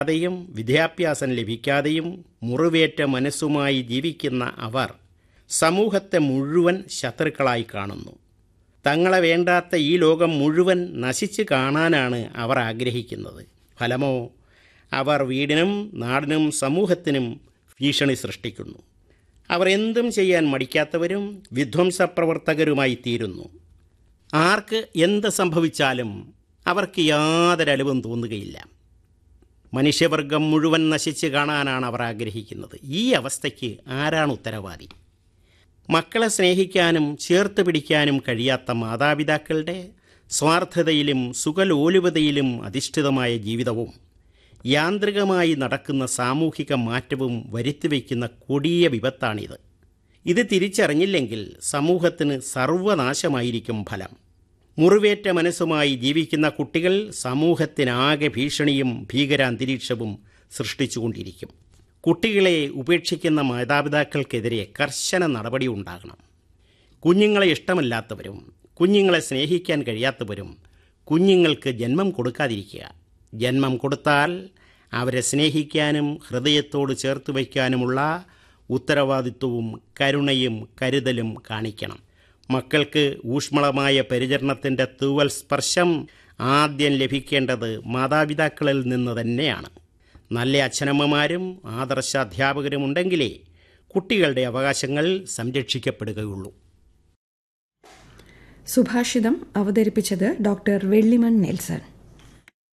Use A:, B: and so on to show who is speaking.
A: യും വിദ്യാഭ്യാസം ലഭിക്കാതെയും മുറിവേറ്റ മനസ്സുമായി ജീവിക്കുന്ന അവർ സമൂഹത്തെ മുഴുവൻ ശത്രുക്കളായി കാണുന്നു തങ്ങളെ വേണ്ടാത്ത ഈ ലോകം മുഴുവൻ നശിച്ചു കാണാനാണ് അവർ ആഗ്രഹിക്കുന്നത് ഫലമോ അവർ വീടിനും നാടിനും സമൂഹത്തിനും ഭീഷണി സൃഷ്ടിക്കുന്നു അവർ എന്തും ചെയ്യാൻ മടിക്കാത്തവരും വിധ്വംസപ്രവർത്തകരുമായി തീരുന്നു ആർക്ക് എന്ത് സംഭവിച്ചാലും അവർക്ക് യാതൊരു അലവും തോന്നുകയില്ല മനുഷ്യവർഗം മുഴുവൻ നശിച്ച് കാണാനാണ് അവർ ആഗ്രഹിക്കുന്നത് ഈ അവസ്ഥയ്ക്ക് ആരാണ് ഉത്തരവാദി മക്കളെ സ്നേഹിക്കാനും ചേർത്ത് പിടിക്കാനും കഴിയാത്ത മാതാപിതാക്കളുടെ സ്വാർത്ഥതയിലും സുഖലോലുപതയിലും അധിഷ്ഠിതമായ ജീവിതവും യാന്ത്രികമായി നടക്കുന്ന സാമൂഹിക മാറ്റവും വരുത്തിവെക്കുന്ന കൊടിയ വിപത്താണിത് ഇത് തിരിച്ചറിഞ്ഞില്ലെങ്കിൽ സമൂഹത്തിന് സർവനാശമായിരിക്കും ഫലം മുറിവേറ്റ മനസ്സുമായി ജീവിക്കുന്ന കുട്ടികൾ സമൂഹത്തിനാകെ ഭീഷണിയും ഭീകരാന്തരീക്ഷവും സൃഷ്ടിച്ചുകൊണ്ടിരിക്കും കുട്ടികളെ ഉപേക്ഷിക്കുന്ന മാതാപിതാക്കൾക്കെതിരെ കർശന നടപടി ഉണ്ടാകണം കുഞ്ഞുങ്ങളെ ഇഷ്ടമല്ലാത്തവരും കുഞ്ഞുങ്ങളെ സ്നേഹിക്കാൻ കഴിയാത്തവരും കുഞ്ഞുങ്ങൾക്ക് ജന്മം കൊടുക്കാതിരിക്കുക ജന്മം കൊടുത്താൽ അവരെ സ്നേഹിക്കാനും ഹൃദയത്തോട് ചേർത്ത് വയ്ക്കാനുമുള്ള ഉത്തരവാദിത്വവും കരുണയും കരുതലും കാണിക്കണം മക്കൾക്ക് ഊഷ്മളമായ പരിചരണത്തിൻ്റെ തൂവൽ സ്പർശം ആദ്യം ലഭിക്കേണ്ടത് മാതാപിതാക്കളിൽ നിന്ന് തന്നെയാണ് നല്ല അച്ഛനമ്മമാരും ആദർശ അധ്യാപകരും ഉണ്ടെങ്കിലേ കുട്ടികളുടെ അവകാശങ്ങൾ സംരക്ഷിക്കപ്പെടുകയുള്ളൂ
B: സുഭാഷിതം അവതരിപ്പിച്ചത് ഡോക്ടർ വെള്ളിമൺ നെൽസൺ